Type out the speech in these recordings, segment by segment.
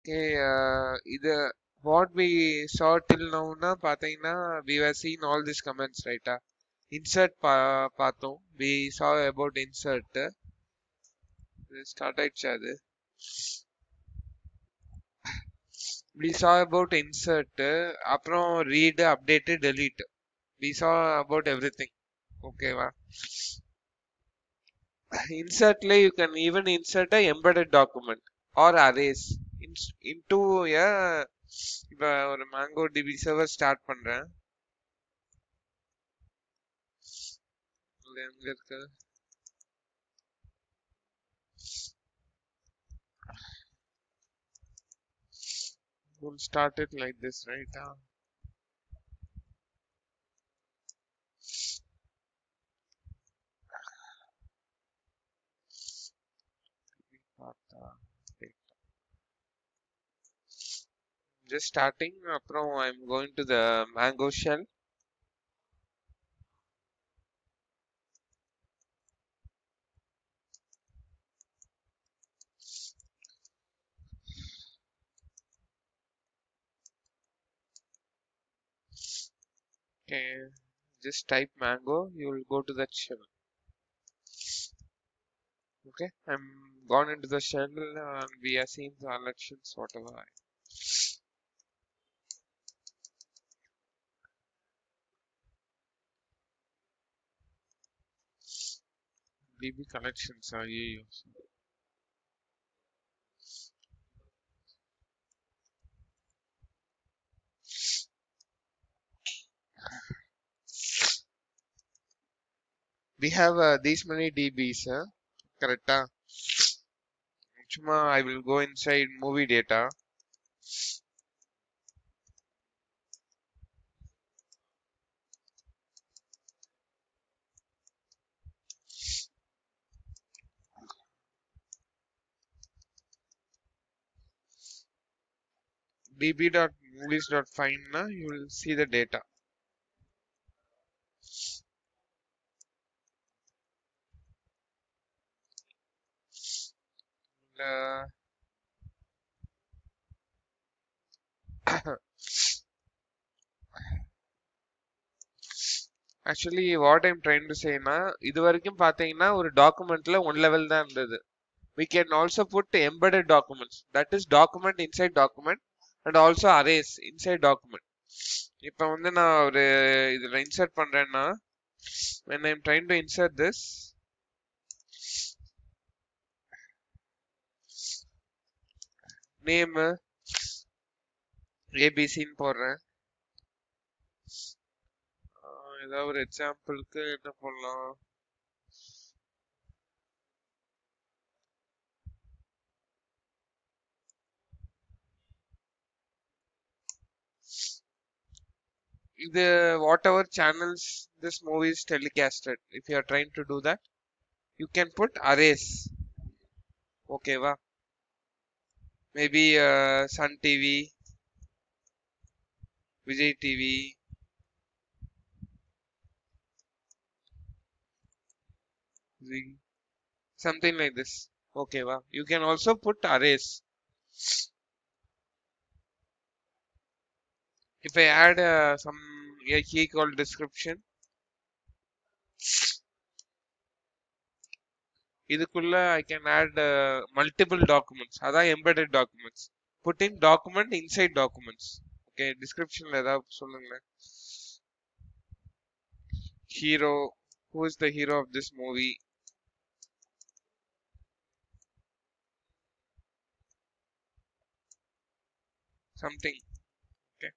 Okay, uh, இது what we saw till now னா பாத்தீங்கன்னா we were seen all these comments right ah insert பா பார்த்தோம் we saw about insert இது start ஆயிடுச்சா அது we saw about insert அப்புறம் read update delete we saw about everything ஓகேவா insertல you can even insert a embedded document or arrays ins- into a இப்ப ஒரு mango DP server start பண்றேன் இது எங்க இருக்கு we'll start it like this right ah. பார்த்தா data. just starting அப்புறம் I'm going to the mango shell okay just type mango you will go to that shell okay I'm gone into the shell and we are seeing the elections whatever I DB connections ஐயோ we have uh, these many DBs uh, correct ah? சும்மா I will go inside movie data db.movies.find na you will see the data uh, actually what I'm trying to சேனா இது வரைக்கும் பார்த்தீங்கன்னா ஒரு டாக்குமெண்ட்ல one level தான் இருந்தது we can also put embedded documents that is document inside document and also arrays inside document இப்போ வந்து நான் ஒரு இதுல இன்சர்ட் பண்றேன்னா when i'm trying to insert this name ஏபிசின்னு போடுறேன் ஆஹ் ஏதாவது ஒரு எக்ஸாம்பிளுக்கு என்ன பண்ணலாம் இது whatever channels this movie is telecasted if you are trying to do that you can put arrays ஓகேவா maybe Sun TV Vijay TV something like this okay wow you can also put arrays if i add uh, some a key called description இதுக்குள்ள I can add uh, multiple documents அதான் embedded documents putting document inside documents okay descriptionல ஏதாவது சொல்லுங்களேன் hero who is the hero of this movie something okay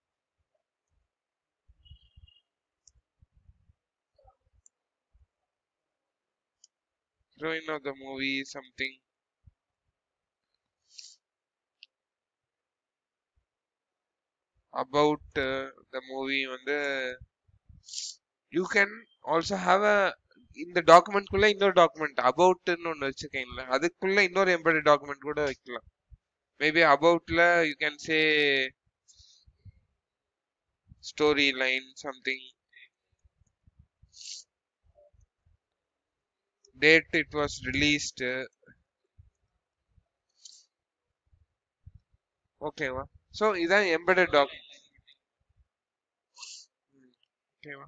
heroine of the movie something about uh, the movie வந்து you can also have a இந்த document குள்ள இன்னொரு document அபவுட்னு ஒன்று வச்சிருக்கீங்களா அதுக்குள்ள இன்னொரு எம்பெடட் டாக்குமெண்ட் கூட வைக்கலாம் மேபி அபவுட்ல you can say story line something date it was released uh, ஓகேவா ஸோ இதான் எம்பெடட் டாக் ஓகேவா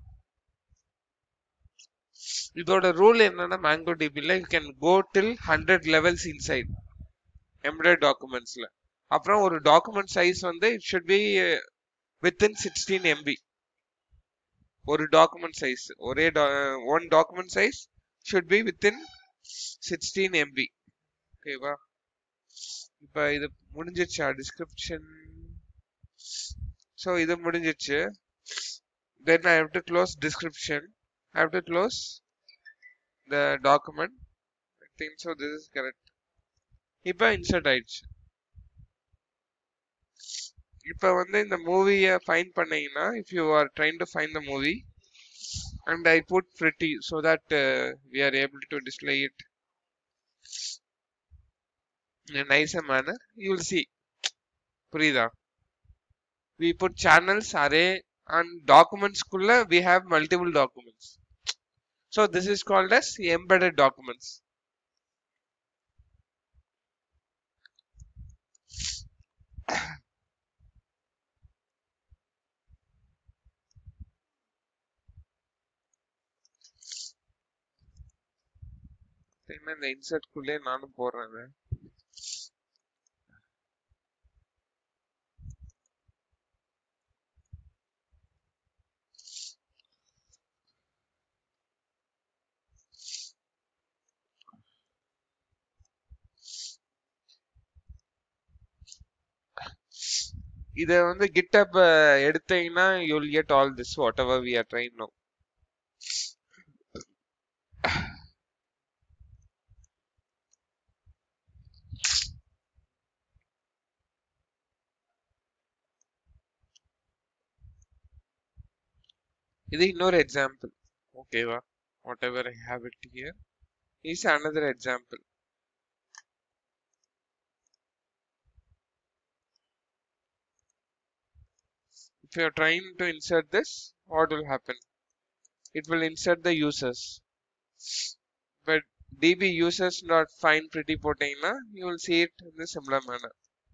இதோட ரூல் என்னன்னா மேங்கோ டிபில you can go till hundred levels inside embedded டாக்குமெண்ட்ஸ்ல அப்புறம் ஒரு டாக்குமெண்ட் சைஸ் வந்து it should be within sixteen MB ஒரு டாக்குமெண்ட் சைஸ் ஒரே one document size should be within sixteen MB ஓகேவா இப்போ இது முடிஞ்சிருச்சா டிஸ்கிரிப்ஷன் ஸோ இது முடிஞ்சிருச்சு then I have to close description I have to close the document. I think so. This is correct. இப்போ insert ஆயிடுச்சு இப்போ வந்து இந்த மூவியை ஃபைன் பண்ணீங்கன்னா if you are trying to find the movie and I put pretty so that uh, we are able to display it in a nicer manner you will see புரியுதா we put channels array and documents குள்ள we have multiple documents so this is called as embedded documents என்ன இந்த insert குள்ளே நானும் போடுறேன் இதை. இத வந்து GitHub அஹ், எடுத்தீங்கன்னா you'll get all this whatever we are trying now இது இன்னொரு எக்ஸாம்பிள் ஓகேவா whatever I have it here is another example if you are trying to insert this what will happen it will insert the users but db users not find pretty போட்டீங்கன்னா you will see it in the similar manner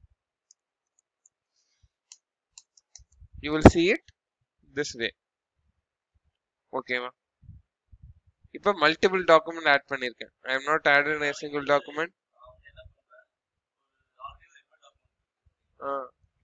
you will see it this way ஓகேவா இப்போ multiple document add பண்ணிருக்கேன் I am not adding a single document ஆ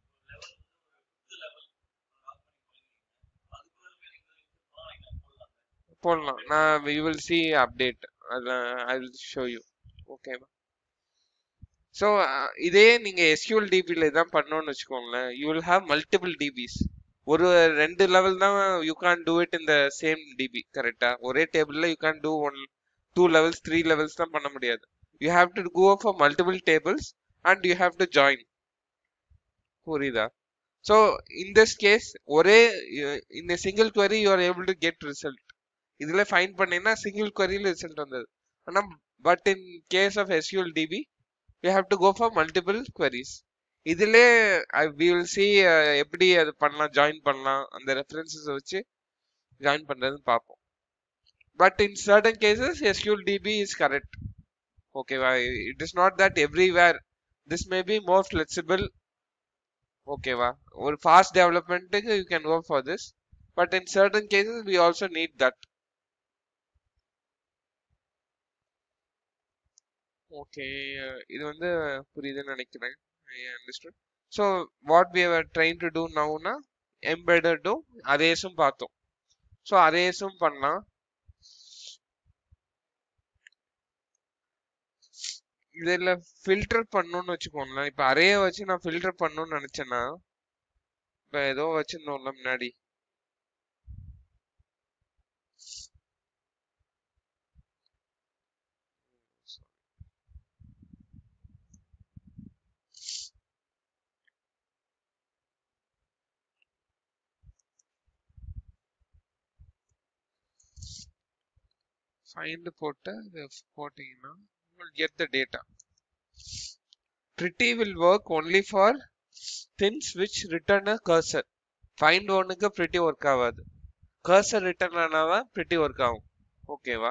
போடலாம் நான் we will see update I will show you ஓகேவா so இதே நீங்க SQL டிபியில் தான் பண்ணோம்னு வச்சுக்கோங்களேன் you will have multiple DBs ஒரு ரெண்டு லெவல் தான் யூ கேன் டூ இட் இந்த சேம் டிபி கரெக்டா ஒரே டேபிள்ல you can do one two levels three levels தான் பண்ண முடியாது you have to go for multiple tables and you have to join புரியுதா ஸோ இன் திஸ் கேஸ் ஒரே இந்த single query you are able to get result இதுல find பண்ணீங்கன்னா single queryல result வந்தது ஆனா but in case of SQL DB you have to go for multiple queries இதுல we will see எப்படி அது பண்ணலாம் ஜாயின் பண்ணலாம் அந்த ரெஃபரன்சஸ் வச்சு ஜாயின் பண்றதுன்னு பார்ப்போம் but in certain cases SQL DB is correct ஓகேவா it is not that everywhere this may be more flexible ஓகேவா ஒரு ஃபாஸ்ட் டெவலப்மெண்ட்டுக்கு you can go for this but in certain cases we also need that okay இது வந்து புரியுதுன்னு நினைக்கிறேன் I understood so what we are trying to do நவுனா எம்பெடடும் அரேஸும் பார்த்தோம் ஸோ அரேஸும் பண்ணலாம் இதில் ஃபில்டர் பண்ணணும்னு வச்சுக்கோங்களேன் இப்போ அரேயை வச்சு நான் ஃபில்டர் பண்ணணும்னு நினச்சேன்னா இப்போ ஏதோ வச்சிருந்தோம்ல முன்னாடி find போட்டு இது போட்டீங்கன்னா you will get the data pretty will work only for things which return a cursor find ஒன்னுக்கு pretty work ஆகாது cursor return ஆனாதான் pretty work ஆகும் ஓகேவா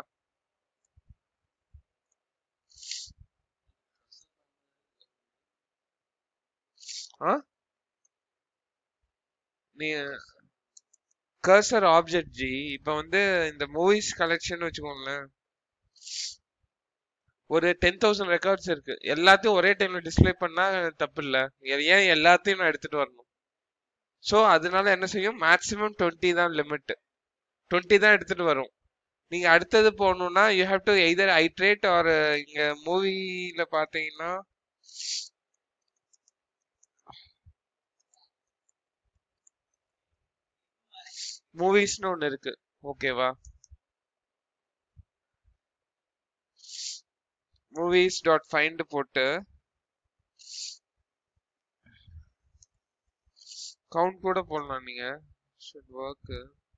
ஆ நீ கர்சர் ஆப்ஜெக்ட் ஜி இப்ப வந்து இந்த மூவிஸ் கலெக்ஷன் வச்சுக்கோங்களேன் ஒரு டென் தௌசண்ட் ரெக்கார்ட்ஸ் இருக்கு எல்லாத்தையும் ஒரே டைம்ல டிஸ்ப்ளே பண்ணா தப்பு இல்ல ஏன் எல்லாத்தையும் நான் எடுத்துட்டு வரணும் ஸோ அதனால என்ன செய்யும் மேக்ஸிமம் டுவெண்ட்டி தான் லிமிட் டுவெண்ட்டி தான் எடுத்துட்டு வரும் நீங்க அடுத்தது போகணும்னா you have to either iterate or இங்க மூவில பாத்தீங்கன்னா மூவிஸ்னு ஒன்று இருக்கு ஓகேவா மூவிஸ் டாட் ஃபைண்ட் போட்டு கவுண்ட் கூட போடலாம் நீங்க should work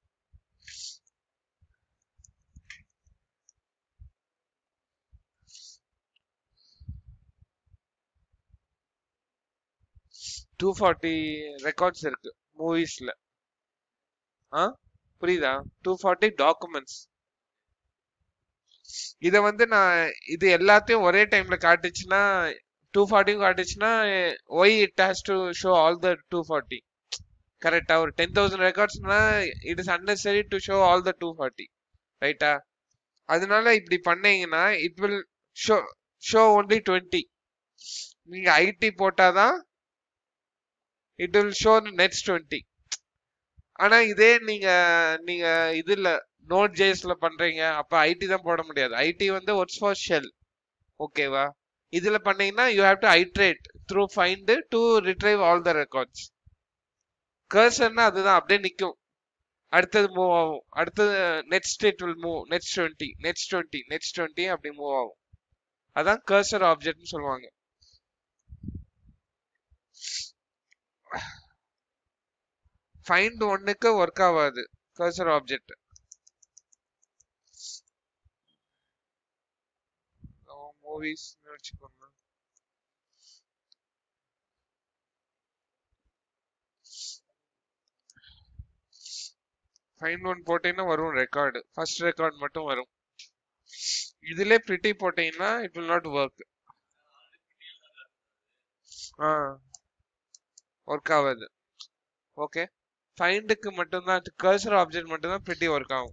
two forty records இருக்கு மூவிஸ்ல ஆ புரியுதா டூ ஃபார்ட்டி டாக்குமெண்ட்ஸ் இத வந்து நான் இது எல்லாத்தையும் ஒரே டைம்ல காட்டுச்சுன்னா டூ ஃபார்ட்டியும் காட்டுச்சுன்னா why it has to show all the two forty கரெக்டா ஒரு டென் தௌசண்ட் ரெக்கார்ட்ஸ்னா it is unnecessary to show all the two forty ரைட்டா அதனால இப்படி பண்ணீங்கன்னா it will show show only twenty நீங்க ஐடி போட்டாதான் it will show next twenty ஆனா இதே நீங்க நீங்க இதுல நோட் ஜேஸ்ல பண்றீங்க அப்ப ஐடி தான் போட முடியாது ஐடி வந்து ஒர்க்ஸ் ஃபார் ஷெல் ஓகேவா இதுல பண்ணீங்கன்னா you have to iterate through find to retrieve all the records கர்சர்னா அதுதான் அப்படியே நிக்கும் அடுத்தது மூவ் ஆகும் அடுத்தது next it will move next twenty next twenty next twenty அப்படி மூவ் ஆகும் அதான் கர்சர் ஆப்ஜெக்ட்னு சொல்லுவாங்க ஃபைண்ட் ஒன்னுக்கு ஒர்க் ஆகாது கர்சர் ஆப்ஜெக்ட் மூவிஸ் வச்சுக்கோங்க ஃபைண்ட் ஒன் போட்டீங்கன்னா வரும் ரெக்கார்டு ஃபர்ஸ்ட் ரெக்கார்ட் மட்டும் வரும் இதுல பிரிட்டி போட்டீங்கன்னா இட் வில் நாட் ஒர்க் ஆ ஒர்க் ஆகாது ஓகே ஃபைண்டுக்கு மட்டும்தான் கர்சர் ஆப்ஜெக்ட் மட்டும்தான் பிரிட்டி ஒர்க் ஆகும்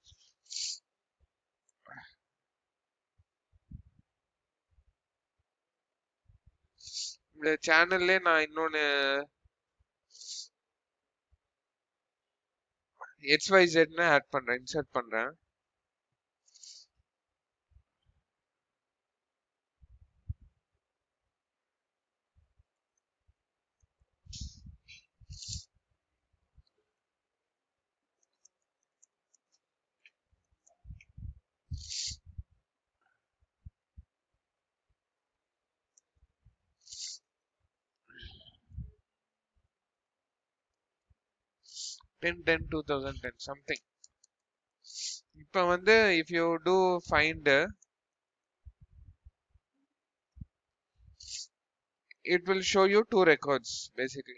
இந்த சேனல்லே நான் இன்னொன்னு எக்ஸ் ஒய் ஜெட்னு ஆட் பண்றேன் இன்சர்ட் பண்றேன் ten ten two thousand ten something இப்போ வந்து if you do find it will show you two records basically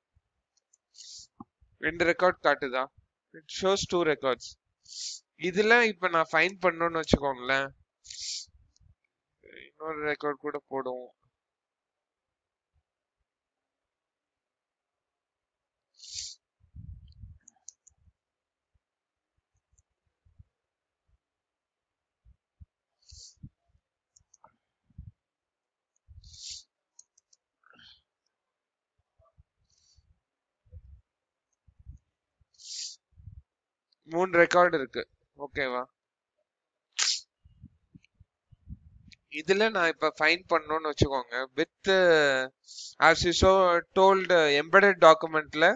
ரெண்டு ரெக்கார்ட் காட்டுதா இட் ஷோஸ் டூ ரெக்கார்ட்ஸ் இதுல இப்ப நான் ஃபைன் பண்ணணும்னு வச்சுக்கோங்களேன் இன்னொரு ரெக்கார்ட் கூட போடுவோம் மூணு ரெக்கார்டு இருக்கு ஓகேவா இதுல நான் இப்ப ஃபைன் பண்ணணும்னு வச்சுக்கோங்க with as you show told embedded டாக்குமெண்ட்ல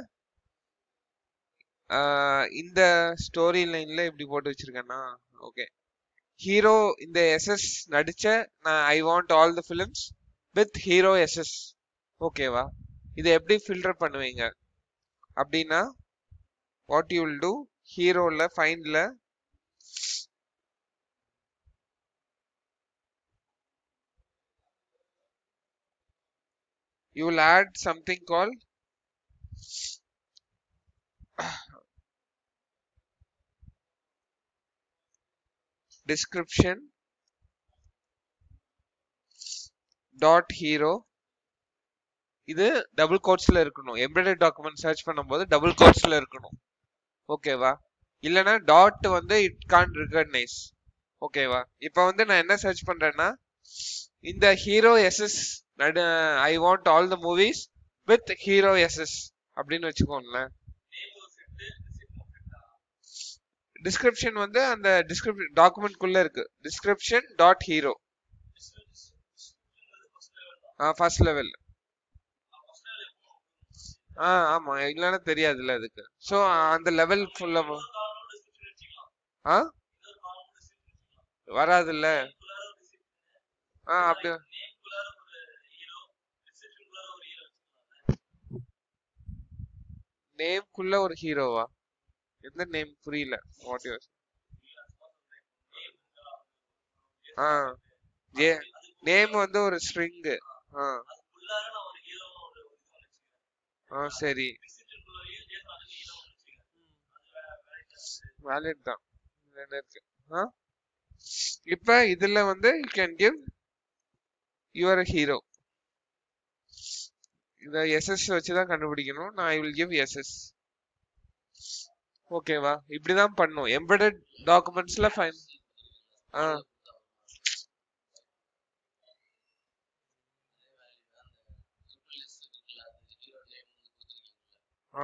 இந்த ஸ்டோரி லைன்ல இப்படி போட்டு வச்சிருக்கேன்னா ஓகே ஹீரோ இந்த எஸ்எஸ் நடிச்ச நான் I want all the films with hero SS ஓகேவா இதை எப்படி ஃபில்டர் பண்ணுவீங்க அப்படின்னா வாட் யூ வில் டூ ஹீரோல ஃபைண்ட்ல you will add something called description dot hero இது டபுள் கோட்ஸ்ல இருக்கணும் எம்பெடட் டாக்குமெண்ட் சர்ச் பண்ணும்போது டபுள் கோட்ஸ்ல இருக்கணும் ஓகேவா இல்லனா டாட் வந்து இட் கான் ரெகக்னைஸ் ஓகேவா இப்போ வந்து நான் என்ன சர்ச் பண்றேன்னா இந்த ஹீரோ எஸ்எஸ் நடு I want all the movies with hero SS அப்படின்னு வச்சுக்கோங்களேன் டிஸ்கிரிப்ஷன் வந்து அந்த டிஸ்கிரிப்ஷன் டாக்குமெண்ட் குள்ள இருக்கு description dot hero first level ஆ ஆமா இல்லைன்னா தெரியாதுல்ல அதுக்கு ஸோ அந்த லெவல் ஃபுல்லா ஆ வராதுல்ல ஆ அப்படி நேம்குள்ள ஒரு ஹீரோவா எந்த நேம் புரியல what you uh a name வந்து ஒரு ஸ்ட்ரிங் ஆ ஆ சரி வேலிட் தான் என்ன இருக்கு ஆ இப்ப இதுல வந்து you can give your hero இத எஸ்எஸ் வச்சு தான் கண்டுபிடிக்கணும் நான் ஐ வில் கிவ் எஸ்எஸ் ஓகேவா இப்படிதான் பண்ணும் எம்பெடட் டாக்குமெண்ட்ஸ்ல ஃபைன் ஆ ஆ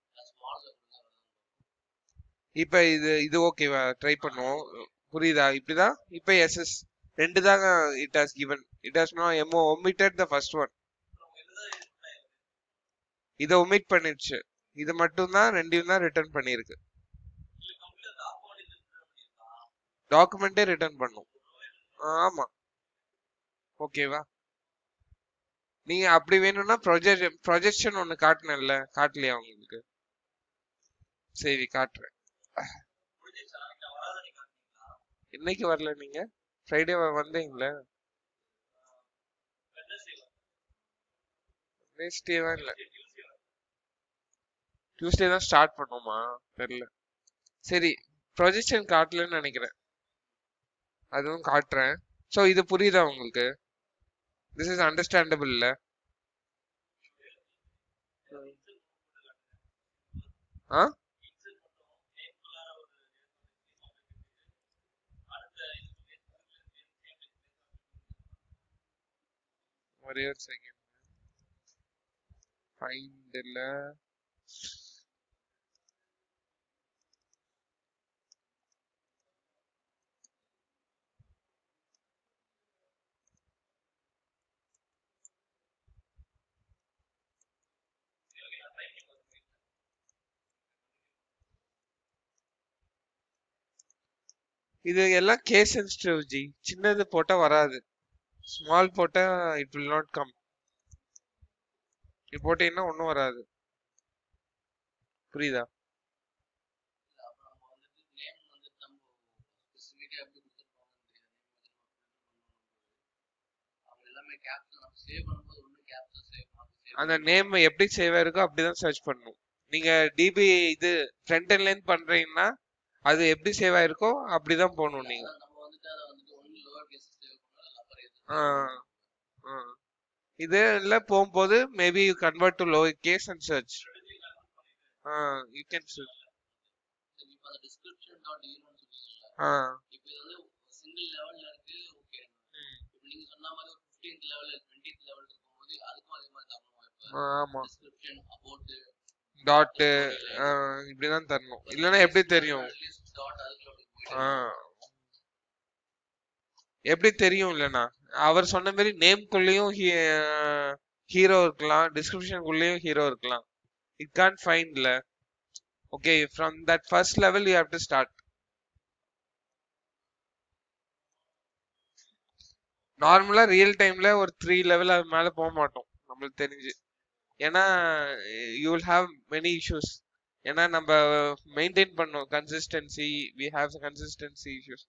இப்ப இது இது ஓகேவா ட்ரை பண்ணுவோம் புரியுதா இப்படிதான் இப்ப எஸ்எஸ் ரெண்டு தாங்க it has given it has no emo omitted the first one இத ஒமிட் பண்ணிடுச்சு இது மட்டும் தான் ரெண்டையும் தான் ரிட்டர்ன் பண்ணிருக்கு டாக்குமெண்டே ரிட்டர்ன் பண்ணும் ஆமா ஓகேவா நீங்க அப்படி வேணும்னா ப்ரொஜெக்ட் ப்ரொஜெக்ஷன் ஒன்னு காட்டினேன்ல காட்டலையா உங்களுக்கு சரி காட்டுறேன் இன்னைக்கு வரல நீங்க ஃப்ரைடே வந்தீங்களே வெனஸ்டே தான் இல்ல டியூஸ்டே தான் ஸ்டார்ட் பண்ணுமா தெரியல சரி ப்ரொஜெக்ஷன் காட்டலன்னு நினைக்கிறேன் அதுவும் காட்டுறேன் ஸோ இது புரியுதா உங்களுக்கு திஸ் இஸ் அண்டர்ஸ்டாண்டபிள் இல்ல ஆ ஒரே ஒரு செகண்ட் ஃபைண்ட் இல்ல இது எல்லாம் கேஸ் சென்சிட்டிவ் ஜி சின்னது போட்டா வராது ஸ்மால் போட்டா இட் வில் நாட் கம் இது போட்டீங்கன்னா ஒன்றும் வராது புரியுதா அந்த நேம் எப்படி சேவ் இருக்கோ அப்படிதான் சர்ச் பண்ணணும் நீங்க டிபி இது ஃப்ரண்ட் எண்ட் லைன் பண்றீங்கன்னா அது எப்படி சேவ் ஆயிருக்கோ அப்படிதான் போகணும் நீங்க ஆ ஆ இது இல்ல போகும்போது maybe you convert to low case and search uh you can search ஆ ஆ, ஆமா டாட் இப்படிதான் தரணும் இல்லைன்னா எப்படி தெரியும் ஆ எப்படி தெரியும் இல்லைன்னா அவர் சொன்ன மாதிரி நேம்குள்ளேயும் ஹீரோ இருக்கலாம் டிஸ்கிரிப்ஷனுக்குள்ளேயும் ஹீரோ இருக்கலாம் இட் கான் ஃபைண்ட்ல okay from that first level you have to start நார்மலா ரியல் டைம்ல ஒரு த்ரீ லெவல் அது மேல போக மாட்டோம் நம்மளுக்கு தெரிஞ்சு ஏன்னா you will have many issues ஏன்னா நம்ம மெயின்டைன் பண்ணோம் consistency we have consistency issues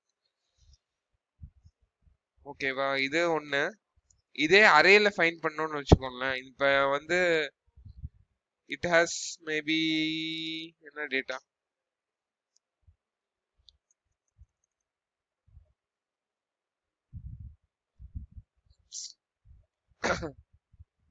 ஓகேவா இது ஒண்ணு இதே அரேல ஃபைன் பண்ணோம்னு வச்சுக்கோங்களேன் இப்ப வந்து இட் ஹாஸ் மேபி என்ன டேட்டா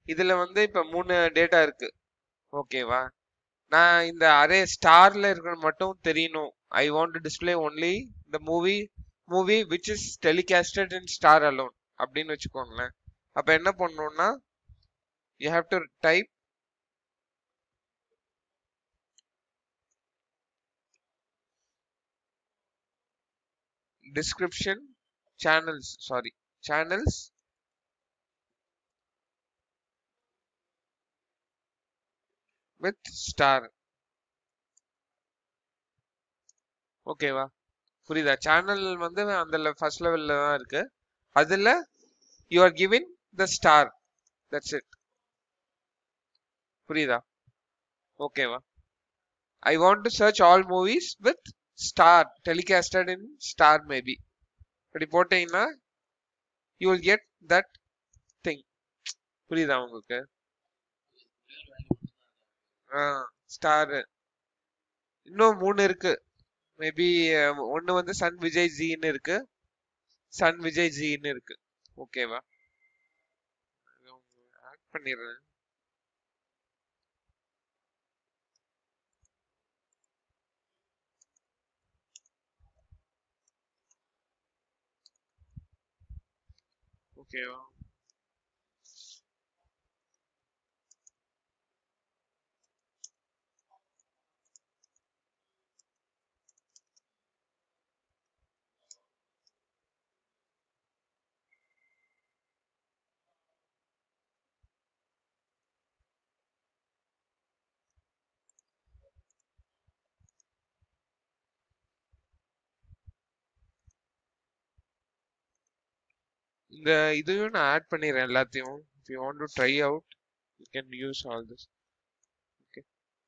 இதுல வந்து இப்ப மூணு டேட்டா இருக்கு ஓகேவா நான் இந்த அரே ஸ்டார்ல இருக்கிற மட்டும் தெரியணும் I want to display only இந்த movie movie which is telecasted in Star alone அப்படின்னு வச்சுக்கோங்களேன் அப்ப என்ன பண்ணணும்னா you have to type description channels sorry channels with star ஓகேவா புரியுதா சேனல் வந்து அந்த ஃபர்ஸ்ட் லெவல்ல தான் இருக்கு அதுல you are giving the Star that's it புரியுதா ஓகேவா I want to search all movies with Star telecasted in Star maybe இப்படி போட்டீங்கன்னா you will get that thing புரியுதா உங்களுக்கு ஸ்டார் இன்னும் மூணு இருக்கு மேபி ஒன்னு வந்து சன் விஜய் ஜின்னு இருக்கு சன் விஜய் ஜின்னு இருக்கு ஓகேவா ஆட் பண்ணிடுறேன் ஓகேவா இந்த இதையும் நான் ஆட் பண்ணிடுறேன் எல்லாத்தையும் if you want to try out you can use all this okay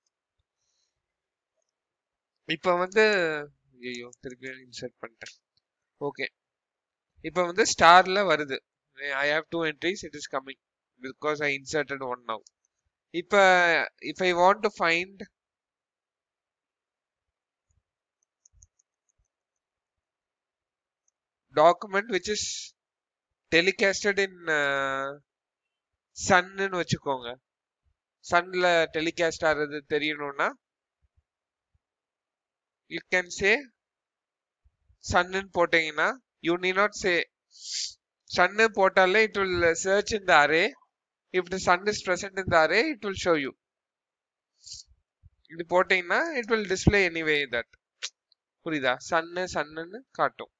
இப்போ வந்து ஐயோ திருப்பி இன்சர்ட் பண்ணிட்டேன் ஓகே இப்போ வந்து ஸ்டார்ல வருது I have two entries it is coming because I inserted one now இப்போ if I want to find document which is telecasted in uh, சன்னு வச்சுக்கோங்க சன்ல டெலிகாஸ்ட் ஆகிறது தெரியணும்னா யூ கேன் சே சன்னு போட்டீங்கன்னா யூ நீ நாட் சே சன்னு போட்டாலே it will search in the array if the Sun is present in the array it will show you இது போட்டீங்கன்னா it will display anyway that புரியுதா சன்னு சன்னுன்னு காட்டும்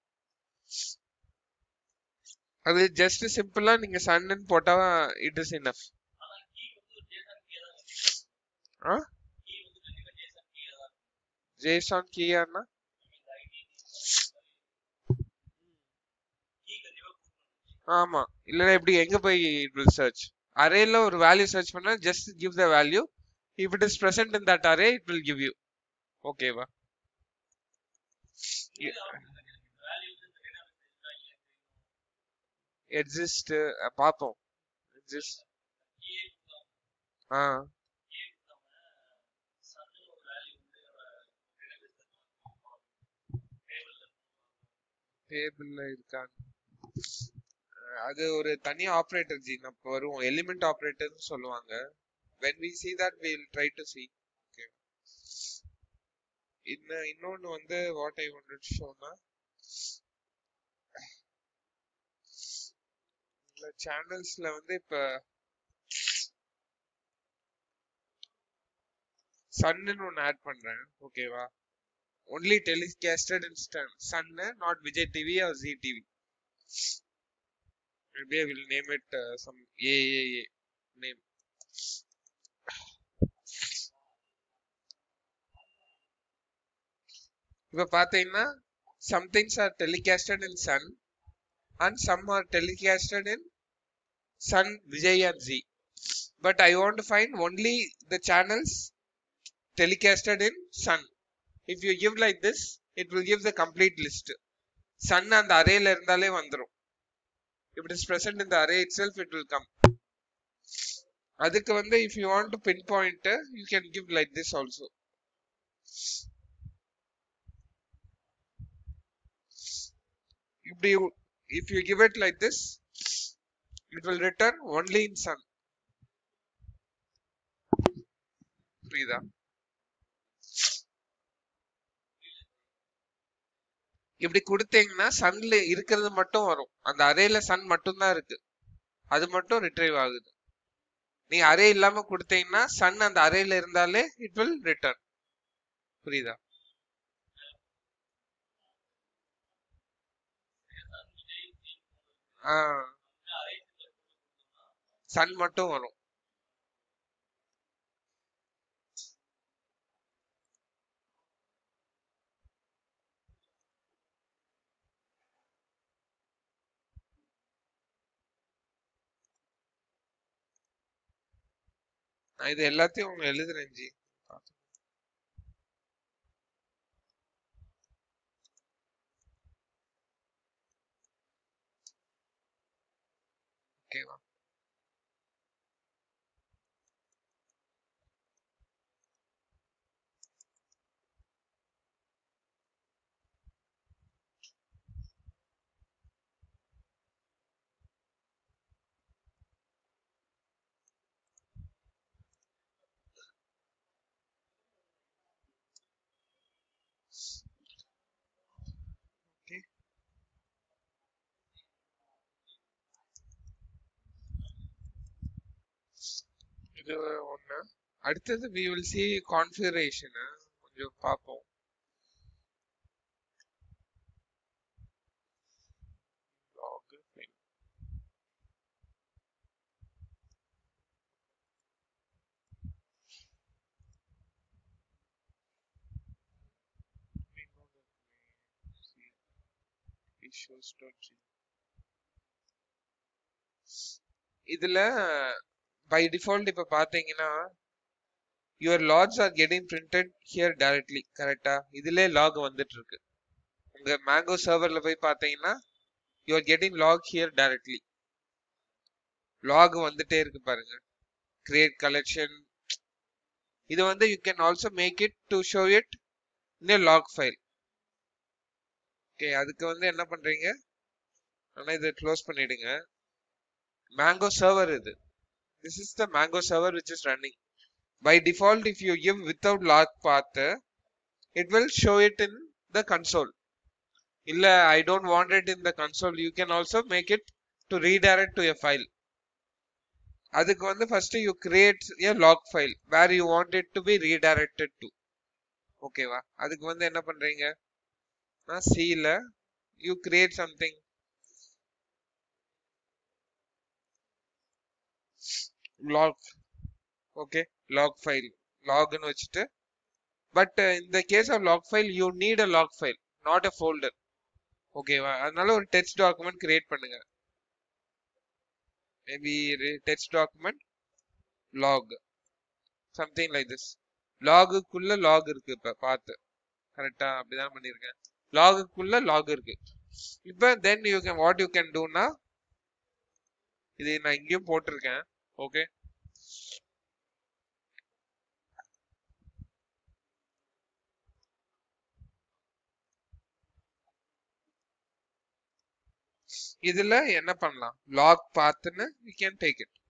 அது ஜஸ்ட் சிம்பிளா நீங்க சன்னு போட்டா இட் இஸ் இனஃப் ஆ ஜேசான் கீயானா ஆமா இல்லனா எப்படி எங்க போய் இட் வில் சர்ச் அரேல ஒரு வேல்யூ சர்ச் பண்ணா just give the value if it is present in that array it will give you ஓகேவா எக்ஸிஸ்ட் பார்ப்போம் எக்ஸிஸ்ட் ஆ டேபிள்ல இருக்காங்க அது ஒரு தனி ஆபரேட்டர் ஜி நம்ம வரும் எலிமெண்ட் ஆபரேட்டர்னு சொல்லுவாங்க when we see that we will try to see okay இன்ன இன்னொன்னு வந்து வாட் ஐ வாண்டட் ஷோனா இந்த சேனல்ஸ்ல வந்து இப்ப சன்னு ஒன்னு ஆட் பண்றேன் ஓகேவா ஒன்லி டெலிகாஸ்டட் இன் சன்னு not Vijay TV or Zee TV maybe I will name it uh, some AAA name. இப்ப பாத்தீங்கன்னா some things are telecasted in sun and some are telecasted in sun vijay and z but i want to find only the channels telecasted in sun if you give like this it will give the complete list sun அந்த அரேல இருந்தாலே வந்துரும் if it is present in the array itself it will come அதுக்கு வந்து if you want to pinpoint you can give like this also இப்படி if you give it like this it will return only in sun புரியுதா இப்படி கொடுத்தீங்கன்னா சன்ல இருக்கிறது மட்டும் வரும் அந்த அரேல சன் மட்டும் தான் இருக்கு அது மட்டும் ரிட்ரைவ் ஆகுது நீங்க அரே இல்லாம கொடுத்தீங்கன்னா சன் அந்த அரேல இருந்தாலே இட் வில் ரிட்டர்ன் புரியுதா சன் மட்டும் வரும் நான் இது எல்லாத்தையும் உங்க எழுதுறேன் ஜி ஓகேவா ஓகே இது ஒண்ணு அடுத்தது we will see configuration கொஞ்சம் பார்ப்போம் log file. We know that we see issues.g. இதுல பை டிஃபால்ட் இப்ப பாத்தீங்கன்னா your logs are getting printed here directly கரெக்டா இதுல லாக் வந்துட்டு இருக்கு உங்க மேங்கோ சர்வர்ல போய் பாத்தீங்கன்னா you are getting log here directly log வந்துட்டே இருக்கு பாருங்க கிரியேட் கலெக்ஷன் இது வந்து you can also make it to show it in log file okay அதுக்கு வந்து என்ன பண்றீங்க ஆனா இதை க்ளோஸ் பண்ணிடுங்க மேங்கோ சர்வர் இது this is the mango server which is running by default if you give without log path it will show it in the console இல்ல i don't want it in the console you can also make it to redirect to a file அதுக்கு வந்து first you create a log file where you want it to be redirected to ஓகேவா அதுக்கு வந்து என்ன பண்றீங்க C ல you create something log okay log file log னு வச்சுட்டு பட் இந்த case of log file you need a log file not a folder ஓகேவா அதனால ஒரு டெக்ஸ்ட் டாக்குமெண்ட் கிரியேட் பண்ணுங்க maybe text document log something like this லாகுக்குள்ள log இருக்கு இப்ப பார்த்து கரெக்டா அப்படிதான் பண்ணிருக்கேன் லாகுக்குள்ள லாக் இருக்கு இப்ப then you can what you can டூனா இது நான் இங்கேயும் போட்டிருக்கேன் ஓகே இதுல என்ன பண்ணலாம் லாக் பாத்துன்னு you can take it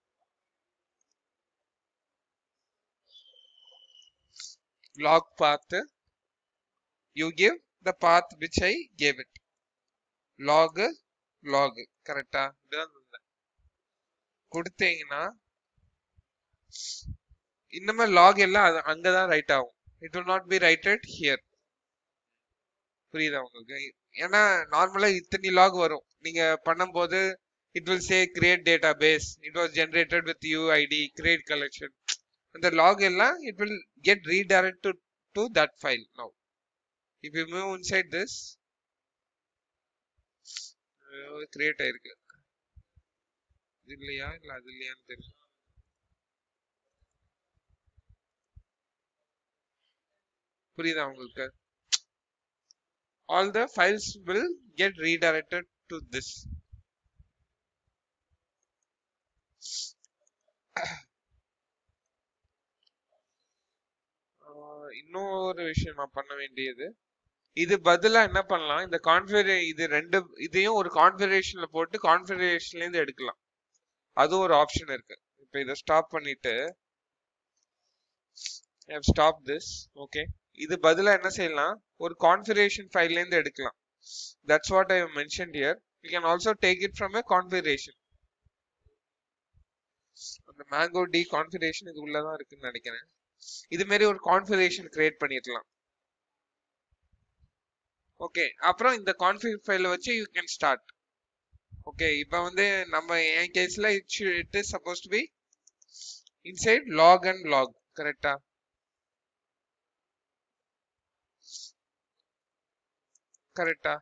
log path you give the path which I gave it log log கரெக்டா கொடுத்தீங்கன்னா இன்னுமே லாக் எல்லாம் அது- அங்கதான் ரைட் ஆகும் it will not be written here புரியுதா உங்களுக்கு ஏன்னா நார்மலா இத்தனை லாக் வரும் நீங்க பண்ணும்போது it will say create database it was generated with UID create collection அந்த லாக் எல்லாம் it will get redirect to to that file now if you move inside this create ஆயிருக்கு இது இல்லையா இல்ல அது இல்லையான்னு தெரியல புரியுதா உங்களுக்கு all the files will get redirected to this ஆஹ் இன்னொரு விஷயம் நான் பண்ண வேண்டியது இது பதிலா என்ன பண்ணலாம் இந்த கான்ஃபிகரே இது ரெண்டு இதையும் ஒரு கான்ஃபிகரேஷன்ல போட்டு கான்ஃபிகரேஷன்ல இருந்து எடுக்கலாம் அதுவும் ஒரு ஆப்ஷன் இருக்கு இப்போ இதை ஸ்டாப் பண்ணிட்டு I have stopped this okay இது பதிலா என்ன செய்யலாம் ஒரு configuration file ல இருந்து எடுக்கலாம் that's what I have mentioned here you can also take it from a configuration அந்த மேங்கோ டி கான்ஃபிகரேஷன் இது உள்ளதான் இருக்குன்னு நினைக்கிறேன் இது மாதிரி ஒரு கான்ஃபிகரேஷன் கிரியேட் பண்ணிடலாம் ஓகே அப்புறம் இந்த கான்ஃபிக் ஃபைல வச்சு யூ கேன் ஸ்டார்ட் ஓகே இப்போ வந்து நம்ம என் கேஸ்ல it it is supposed to be inside log and log கரெக்டா கரெக்டா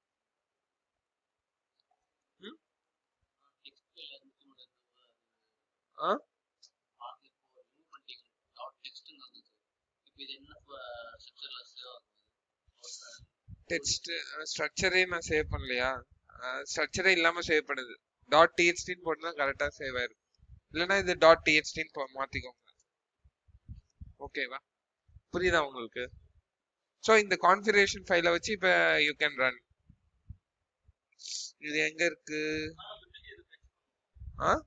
ஆ டெக்ஸ்ட் ஸ்ட்ரக்சரே நான் சேவ் பண்ணலையா ஸ்ட்ரக்சரே இல்லாம சேவ் பண்ணுது டாட் டிஎக்ஸ்டின்னு போட்டு தான் கரெக்டா சேவ் ஆயிருக்கு இல்லைன்னா இது டாட் டிஎக்ஸ்டின்னு மாத்திக்கோங்க ஓகேவா புரியுதா உங்களுக்கு ஸோ இந்த கான்ஃபிகரேஷன் ஃபைலை வச்சு இப்போ யூ கேன் ரன் இது எங்க இருக்கு ஆ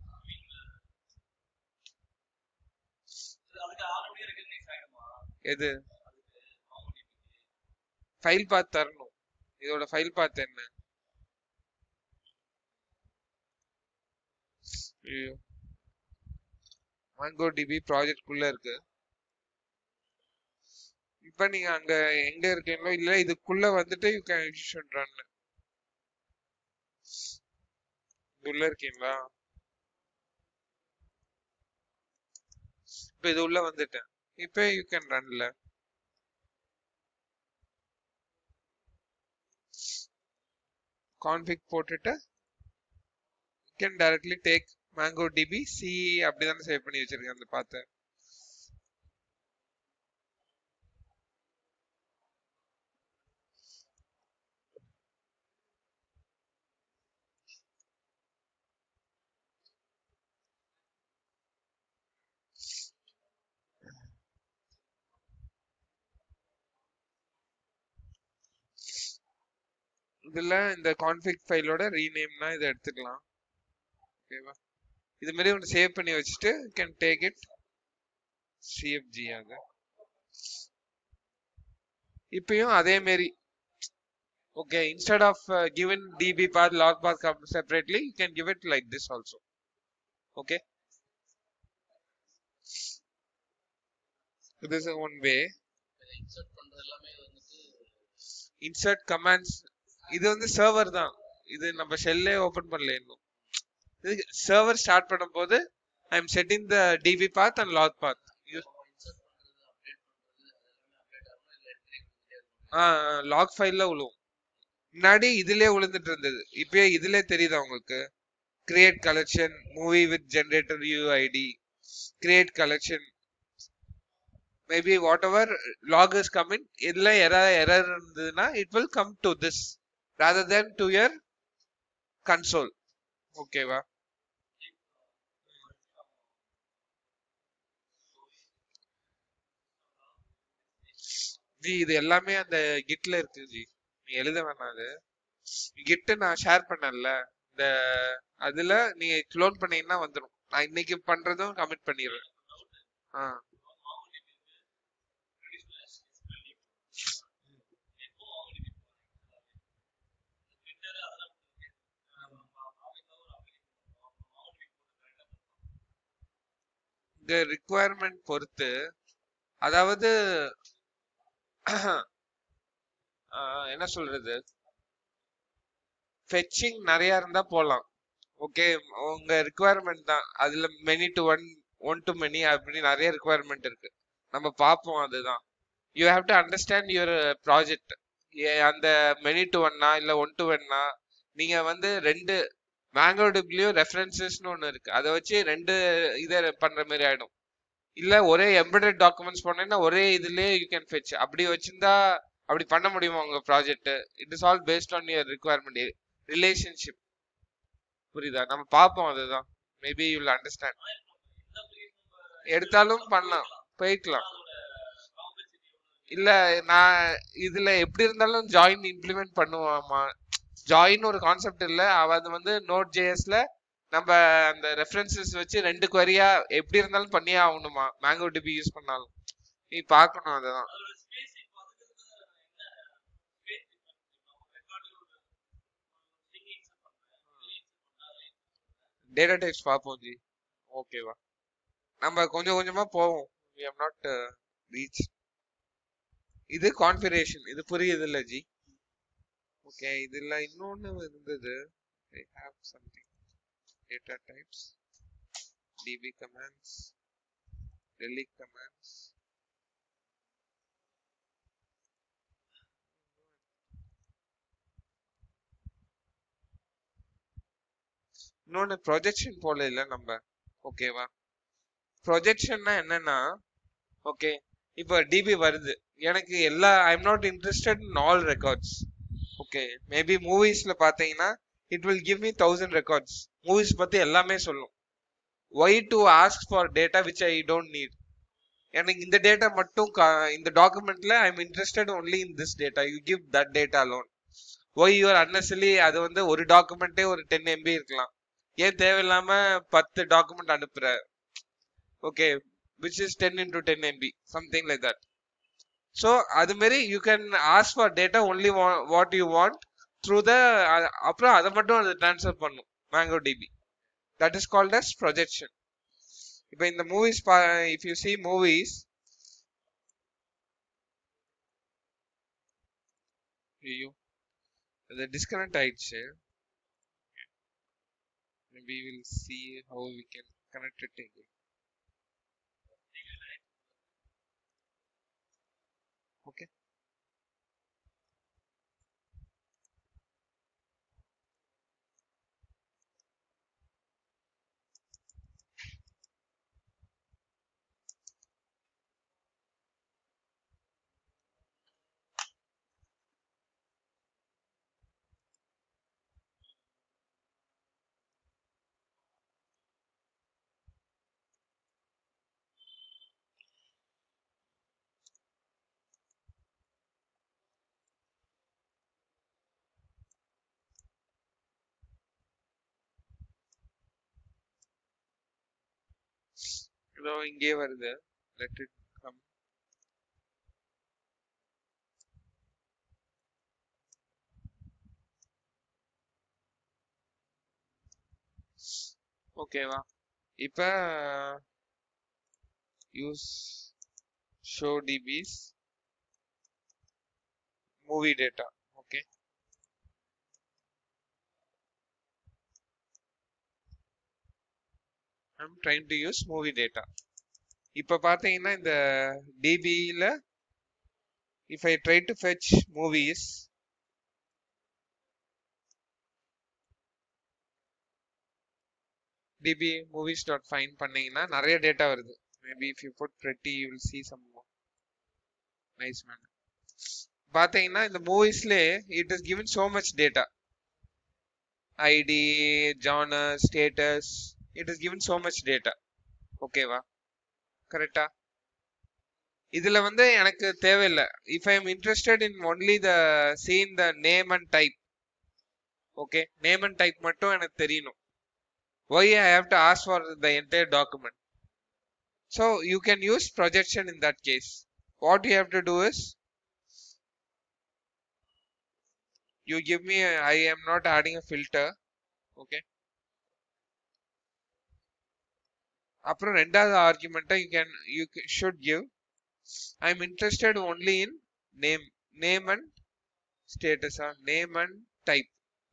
எது ஃபைல் பாத் தரணும் இதோட ஃபைல் பாத் என்ன ஐயோ மாங்கோ டிபி ப்ராஜெக்ட் குள்ள இருக்கு இப்ப நீங்க அங்க எங்க இருக்கீங்களோ இல்ல இதுக்குள்ள வந்துட்டு யூ கேன் எக்ஸிஷன் ரன் உள்ள இருக்கீங்களா இப்ப இது உள்ள வந்துட்டேன் இப்ப யூ கேன் ரன்ல கான்ஃபிக் போட்டுட்டு can directly take MongoDB சி அப்படிதானே சேவ் பண்ணி வச்சிருக்கேன் அந்த பார்த்து இதுல இந்த கான்ஃபிக் ஃபைலோட ரீநேம்னா இதை எடுத்துக்கலாம் ஓகேவா இது மாதிரி ஒன்று சேவ் பண்ணி வச்சுட்டு கேன் டேக் இட் சிஎஃப்ஜி அது இப்பயும் அதே மாரி okay instead of given DB path log path separately you can give it like this also okay this is one way insert commands இது வந்து சர்வர் தான் இது நம்ம ஷெல்லே ஓபன் பண்ணல இன்னும் இது சர்வர் ஸ்டார்ட் பண்ணும்போது I am setting the DB path and log path log ஃபைல்ல விழுவும் முன்னாடி இதுலயே விழுந்துட்டு இருந்தது இப்பயே இதுலயே தெரியுதா உங்களுக்கு create collection movie with generator UID create collection maybe whatever log is coming இதுல எரர் எரர் இருந்ததுன்னா it will come to this rather than to your console ஓகேவா ஜி இது எல்லாமே அந்த கிட்ல இருக்கு ஜி நீ எழுத வேணாம் அது கிட்ட நான் ஷேர் பண்ணல இந்த அதுல நீங்க க்ளோன் பண்ணீங்கன்னா வந்துடும் நான் இன்னைக்கு பண்றதும் கமிட் பண்ணிடுறேன் ஆ இந்த ரிக்குவயர்மெண்ட் பொறுத்து அதாவது ஆஹ் என்ன சொல்றது ஃபெச்சிங் நிறைய இருந்தா போலாம் ஓகே உங்க ரிக்குவயர்மெண்ட் தான் அதுல many to one one to many அப்படி நிறைய ரிக்குவயர்மெண்ட் இருக்கு நம்ம பார்ப்போம் அதுதான் you have to understand your project அந்த மெனி டு ஒன்னா இல்ல ஒன் டு ஒன்னா நீங்க வந்து ரெண்டு மேங்கோ டிப்லயும் ரெஃபரன்சஸ்னு ஒன்று இருக்கு அதை வச்சு ரெண்டு இதை பண்ற மாதிரி ஆயிடும் இல்ல ஒரே எம்பெடட் டாக்குமெண்ட்ஸ் போனீங்கன்னா ஒரே இதுலயே யூ கேன் ஃபெச் அப்படி வச்சிருந்தா அப்படி பண்ண முடியுமா உங்க project it is all based on your requirement relationship புரியுதா நம்ம பார்ப்போம் அதுதான் மேபி யூ வில் அண்டர்ஸ்டாண்ட் எடுத்தாலும் பண்ணலாம் போய்க்கலாம் இல்ல நான் இதுல எப்படி இருந்தாலும் ஜாயின் இம்ப்ளிமெண்ட் பண்ணுவாமா ஜாயின் ஒரு கான்செப்ட் இல்ல அவ அது வந்து நோட் ஜேஎஸ்ல நம்ம அந்த ரெஃபரன்சஸ் வச்சு ரெண்டு குவரியா எப்படி இருந்தாலும் பண்ணியே ஆகணுமா மேங்கோ டிபி யூஸ் பண்ணாலும் நீ பார்க்கணும் அததான் அதோட ஸ்பேஸ் இப்போ அதுக்கு என்ன ஸ்பேஸ் ரெக்கார்டு சிங்கிங்ஸ் பண்றேன் டேட்டா டைப்ஸ் பார்ப்போம் ஜி ஓகேவா நம்ம கொஞ்சம் கொஞ்சமா போவோம் we have not uh, reached இது கான்ஃபிகரேஷன் இது புரியுது இல்ல ஜி ஓகே இதுல இன்னொன்னு இருந்தது I have something data types db commands delete commands இன்னொன்னு ப்ரொஜெக்ஷன் போல இல்ல நம்ம ஓகேவா ப்ரொஜெக்ஷன்னா என்னன்னா ஓகே இப்போ டிபி வருது எனக்கு எல்லா I am not interested in all records okay maybe மூவிஸ்ல பாத்தீங்கன்னா it will give me thousand records movies பத்தி எல்லாமே சொல்லும் why to ask for data which I don't need எனக்கு இந்த டேட்டா மட்டும் கா- இந்த டாக்குமெண்ட்ல I am interested only in this data you give that data alone why you're unnecessarily அது வந்து ஒரு டாக்குமெண்ட்டே ஒரு டென் எம்பி இருக்கலாம் ஏன் தேவையில்லாம பத்து டாக்குமெண்ட் அனுப்புற okay which is ten into ten MB something like that so அது மாதிரி you can ask for data only what you want through the அப்புறம் அதை மட்டும் அது ட்ரான்ஸ்ஃபர் பண்ணும் MongoDB that is called as projection இப்போ இந்த movies if you see movies ஐயோ அது டிஸ்கனெக்ட் ஆயிடுச்சு maybe we'll see how we can connect it again okay இதோ இங்கே வருது let it come ஓகேவா இப்ப use show DBs movie data okay I'm trying to use movie data இப்ப பாத்தீங்கன்னா இந்த டிபில if I try to fetch movies db movies dot find பண்ணீங்கன்னா நிறைய டேட்டா வருது maybe if you put pretty you will see some more nice man பாத்தீங்கன்னா இந்த மூவிஸ்லயே it is given so much data id genre status it is given so much data ஓகேவா கரெக்டா இதுல வந்து எனக்கு தேவையில்லை if I am interested in only the scene the name and type okay name and type மட்டும் எனக்கு தெரியணும் why I have to ask for the entire document so you can use projection in that case what you have to do is you give me I am not adding a filter okay அப்புறம் ரெண்டாவது ஆர்குமெண்ட்டை you can you should give I am interested only in name name and ஸ்டேட்டஸா name and type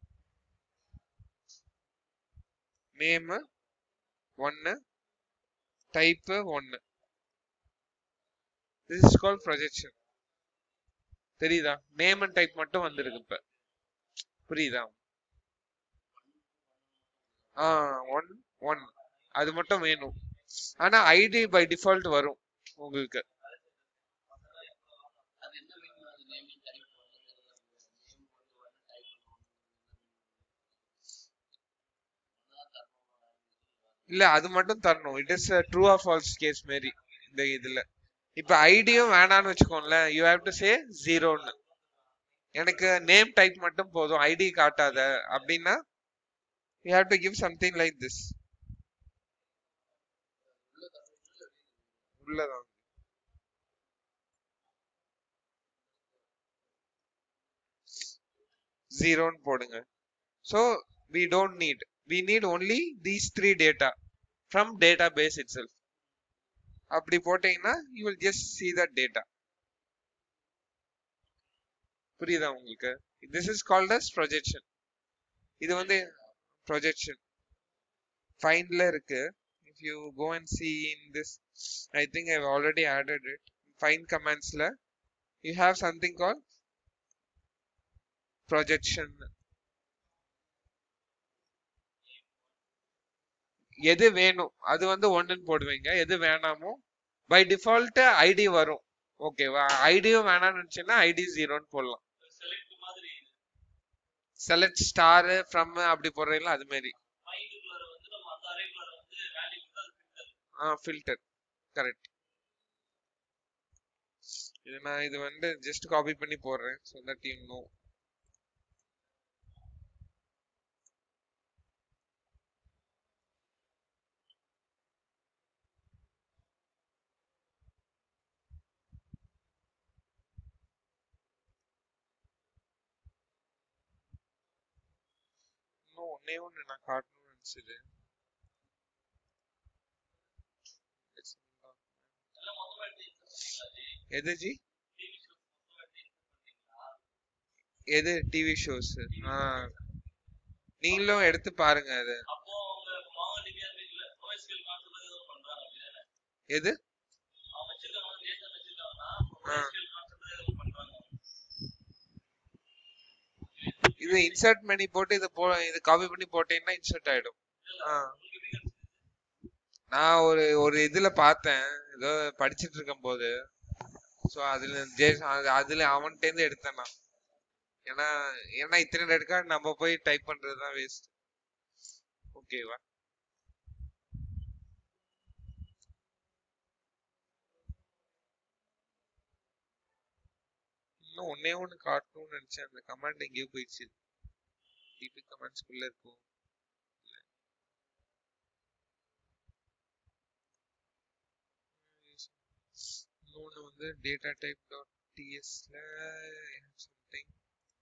name ஒன்னு type ஒன்னு this is call projection தெரியுதா name and type மட்டும் வந்திருக்கு இப்ப புரியுதா ஆ ஒன் ஒன் அது மட்டும் வேணும் ஆனா ஐடி பை டிஃபால்ட் வரும் உங்களுக்கு அது என்ன மீன் அது நேமிங் டைப் நேம் வந்து ஒன்று டைப் இல்ல அது மட்டும் தரணும் it is true or false case மாரி இந்த இதுல இப்ப ஐடியும் வேணான்னு வச்சுக்கோங்களேன் யூ ஹேவ் டு சே ஜீரோன்னு எனக்கு நேம் டைப் மட்டும் போதும் ஐடி காட்டாத அப்படின்னா you have to give something like this உள்ளதான் ஜீரோன்னு போடுங்க so we don't need we need only these three data from database itself அப்படி போட்டீங்கன்னா you will just see that data புரியுதா உங்களுக்கு this is called as projection இது வந்து projection findல இருக்கு if you go and see in this i think i've already added it find commandsல you have something called projection எது வேணும் அது வந்து ஒன்றுன்னு போடுவீங்க எது வேணாமோ பை டிஃபால்ட் ஐடி வரும் ஓகேவா ஐடியும் வேணாம்னு நினைச்சீங்கன்னா ஐடி ஜீரோன்னு போடலாம் செலக்ட் மாதிரி செலக்ட் ஸ்டார் ஃப்ரம் அப்படி போடுறீங்களா அது மாதிரி மைண்டுக்குள்ளார வந்து நம்ம அந்த அறைக்குள்ளார வந்து வேல்யூ வந்து அது ஃபில்டர் ஆ ஃபில்டர் கரெக்ட் இது நான் இது வந்து ஜஸ்ட் காப்பி பண்ணி போடுறேன் ஸோ தட் யூ நோ இன்னும் ஒன்னே ஒன்று நான் காட்டணும்னு நினச்சது எல்லாம் மொத்தமா எடுத்து insert பண்ணீங்களா ஜி? எது ஜி TV shows மொத்தமா எடுத்து insert பண்ணீங்களா? எது டிவி ஷோஸ் ஆ நீங்களும் எடுத்து பாருங்க அது அப்போ அவங்க MongoDB அந்த இதுல OSQL concept ஏதோ பண்றாங்க அப்படிதானே? எது அவங்க வச்சிருக்காங்க JSON வச்சிருக்காங்கன்னா ஆ. OSQL concept ஏதோ பண்றாங்க இது இன்சர்ட் பண்ணி போட்டு இது போ இது காப்பி பண்ணி போட்டீங்கன்னா இன்சர்ட் ஆயிடும் ஆ உங்களுக்கு எப்படி கிடைச்சது? நான் ஒரு ஒரு இதுல பார்த்தேன் ஏதோ படிச்சிட்டு இருக்கும் போது ஸோ அதுல ஜே- அது- அதுல அவன்கிட்ட இருந்து எடுத்தேன் நான் ஏன்னா ஏன்னா இத்தனை ரெக்கார்ட் நம்ம போய் டைப் பண்றது தான் வேஸ்ட் ஓகேவா இன்னும் ஒன்னே ஒன்று காட்டணும்னு நினைச்சேன் அந்த கமாண்ட் எங்கேயோ போயிடுச்சு டிபி கமாண்ட்ஸ்குள்ள இருக்கும் இன்னொன்று வந்து டேட்டா டைப் டாட் டிஎஸ்ல சம்திங்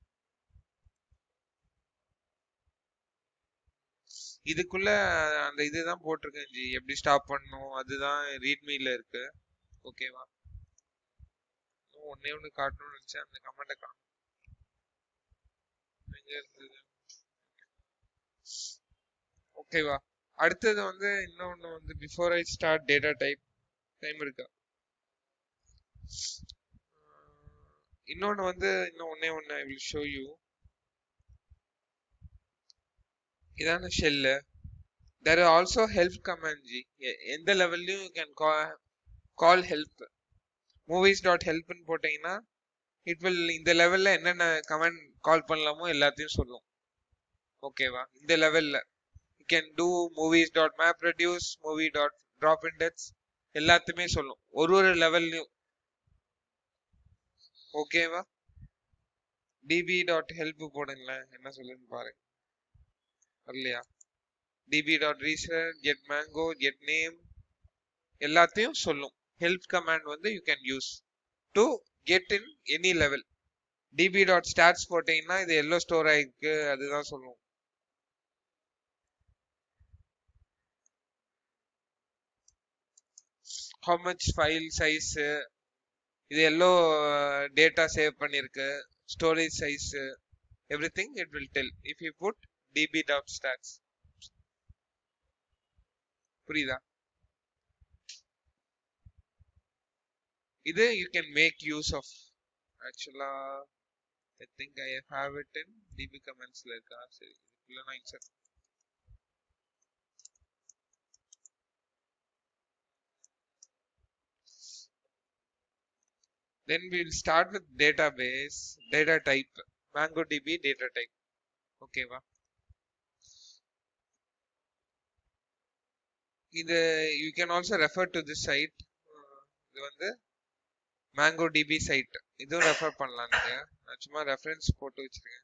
இதுக்குள்ள அந்த இதுதான் போட்டிருக்கேன் ஜி எப்படி ஸ்டாப் பண்ணணும் அதுதான் ரீட்மில இருக்கு ஓகேவா இன்னும் ஒன்னே ஒன்று காட்டணும்னு நினைச்சேன் அந்த கமெண்ட்டை காணும் எங்க இருந்தது ஓகேவா அடுத்தது வந்து இன்னொன்னு வந்து before I start data type time இருக்கா இன்னொன்னு வந்து இன்னும் ஒன்னே ஒன்னு ஐ வில் ஷோ யூ இதான shell there are also help command ji எந்த லெவல்லையும் you can call help movies dot ஹெல்ப்னு போட்டீங்கன்னா இட் வில் இந்த லெவல்ல என்னென்ன கமெண்ட் கால் பண்ணலாமோ எல்லாத்தையும் சொல்லும் ஓகேவா இந்த லெவல்ல you can do movies dot map reduce movie dot drop index எல்லாத்தையுமே சொல்லும் ஒரு ஒரு லெவல்லையும் ஓகேவா டிபி டாட் ஹெல்ப் போடுங்களேன் என்ன சொல்லுன்னு பாருங்க வரலையா டிபி டாட் ரீசர் கெட் மேங்கோ கெட் நேம் எல்லாத்தையும் சொல்லும் ஹெல்ப் கமாண்ட் வந்து you can use to get in any level DB dot stats போட்டீங்கன்னா இது எல்லோ ஸ்டோர் ஆயிருக்கு அதுதான் சொல்லும் how much ஃபைல் சைஸ் இது எல்லோ டேட்டா சேவ் பண்ணிருக்கு storage size everything it will tell if you put DB dot stats புரியுதா இது you can make use of ஆக்சுவலா I think I have it in DP கமெண்ட்ஸ்ல இருக்கா சரி இதுக்குள்ள நான் insert then we'll start with database data type mongodb data type ஓகேவா இது you can also refer to this site இது வந்து மேங்கோ டிபி சைட் இதுவும் ரெஃபர் பண்ணலாம் நீங்க நான் சும்மா ரெஃபரன்ஸ் போட்டு வச்சிருக்கேன்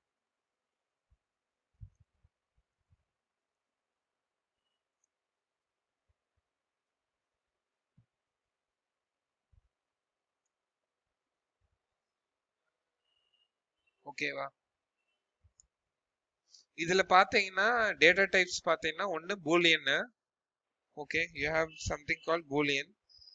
ஓகேவா இதுல பாத்தீங்கன்னா டேட்டா டைப்ஸ் பாத்தீங்கன்னா ஒன்னு boolean okay you have something call boolean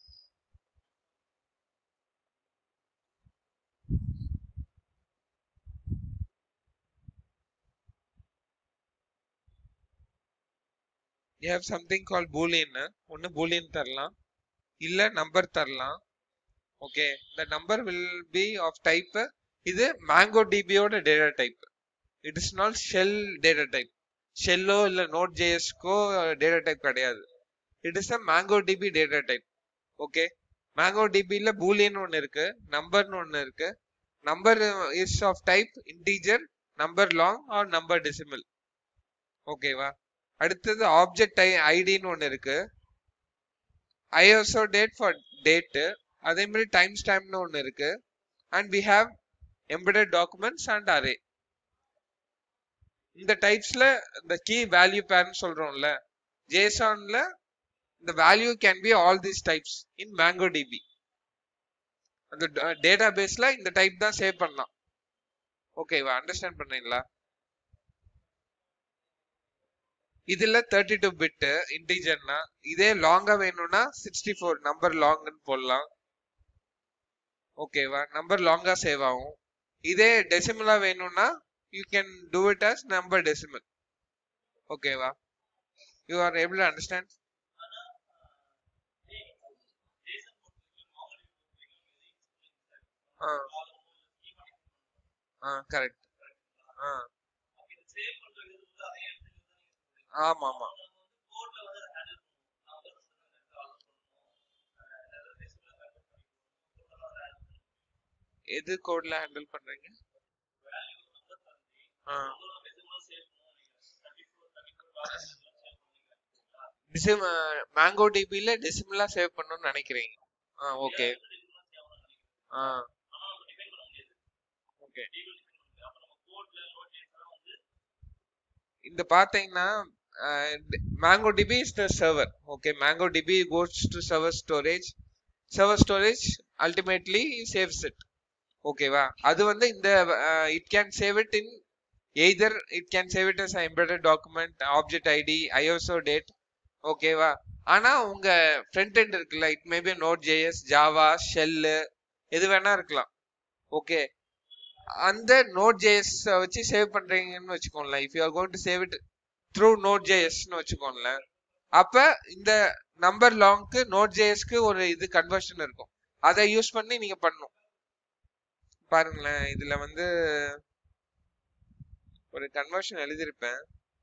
you have something call boolean ஒன்னு பூலியன் தரலாம் இல்ல நம்பர் தரலாம் ஓகே இந்த number will be of type இது மேங்கோ டிபியோட data type it is not shell data type ஷெல்லோ இல்ல நோட் ஜேஎஸ்க்கோ டேட்டா டைப் கிடையாது it is a MongoDB data type okay மேங்கோ டிபில பூலியன் ஒன்னு இருக்கு நம்பர்னு ஒன்னு இருக்கு number is of type integer number long R number decimal ஓகேவா அடுத்தது ஆப்ஜெக்ட் ஐ ஐடின்னு ஒன்னு இருக்கு ஐஎஸ்ஓ டேட் ஃபார் டேட்டு அதே மாதிரி டைம் ஸ்டாம்ப்னு ஒன்று இருக்கு and we have embedded documents and array இந்த டைப்ஸ்ல இந்த கீ வேல்யூ பேர்னு சொல்றோம்ல ஜேசான்ல இந்த value can be all these types in mango MongoDB அந்த டேட்டா பேஸ்ல இந்த டைப் தான் சேவ் பண்ணலாம் ஓகேவா அண்டர்ஸ்டாண்ட் பண்ணீங்களா இதுல தேர்ட்டி டூ பிட்டு இன்டீஜர்னா இதே லாங்கா வேணும்னா சிக்ஸ்டி ஃபோர் நம்பர் லாங்னு போடலாம் ஓகேவா நம்பர் லாங்கா சேவ் ஆகும் இதே டெசிமலா வேணும்னா you can do it as number decimal ஓகேவா you are able to understand ஆ ஆ கரெக்ட் ஆ ஆமா ஆமா எது கோட்ல ஹேண்டில் பண்றீங்க ஆ டிசிம் மேங்கோ டிபில டெசிமலா சேவ் பண்ணணும்னு நினைக்கிறீங்க ஆ ஓகே ஆ ஓகே இந்த பாத்தீங்கன்னா MongoDB is the server okay MongoDB goes to server storage server storage ultimately saves it ஓகேவா அது வந்து இந்த it can save it in either it can save it as embedded document object ID ISO date ஓகேவா ஆனா உங்க front end இருக்குல்ல it maybe Node JS Java shell எது வேணா இருக்கலாம் ஓகே அந்த நோட் ஜேஎஸ் வச்சு சேவ் பண்றீங்கன்னு வச்சுக்கோங்களேன் if you are going to save it through Node ஜேஎஸ்னு வச்சுக்கோங்களேன் அப்ப இந்த நம்பர் லாங்க்கு நோட் ஜேஎஸ்க்கு ஒரு இது கன்வர்ஷன் இருக்கும் அதை யூஸ் பண்ணி நீங்க பண்ணணும் பாருங்களேன் இதுல வந்து ஒரு கன்வர்ஷன் எழுதியிருப்பேன்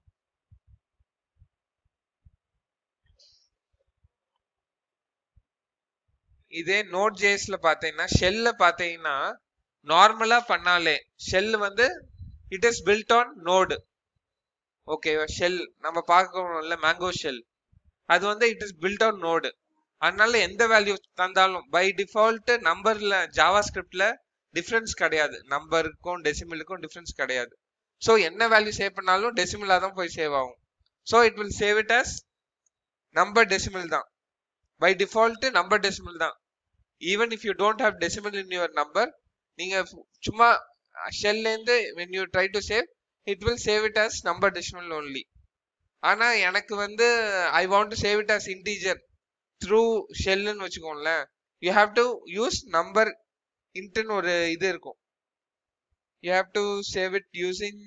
இதே நோட் ஜேஎஸ்ல பாத்தீங்கன்னா ஷெல்ல பாத்தீங்கன்னா நார்மலா பண்ணாலே ஷெல் வந்து it is built on Node ஓகேவா ஷெல் நம்ம பார்க்கணும்ல மேங்கோ ஷெல் அது வந்து it is built on Node அதனால எந்த வேல்யூ தந்தாலும் பை டிஃபால்ட் நம்பர்ல ஜாவா ஸ்கிரிப்ட்ல டிஃபரன்ஸ் கிடையாது நம்பருக்கும் டெசிமலுக்கும் டிஃபரன்ஸ் கிடையாது ஸோ என்ன வேல்யூ சேவ் பண்ணாலும் டெசிமலா தான் போய் சேவ் ஆகும் so it will save it as number decimal தான் பை டிஃபால்ட் நம்பர் டெசிமல் தான் even if you don't have decimal in your number நீங்க சும்மா ஷெல்ல இருந்து when you try to save it will save it as number decimal only ஆனா எனக்கு வந்து I want to save it as integer through ஷெல்லுன்னு வச்சுக்கோங்களேன் you have to use number இன்ட்னு ஒரு இது இருக்கும் you have to save it using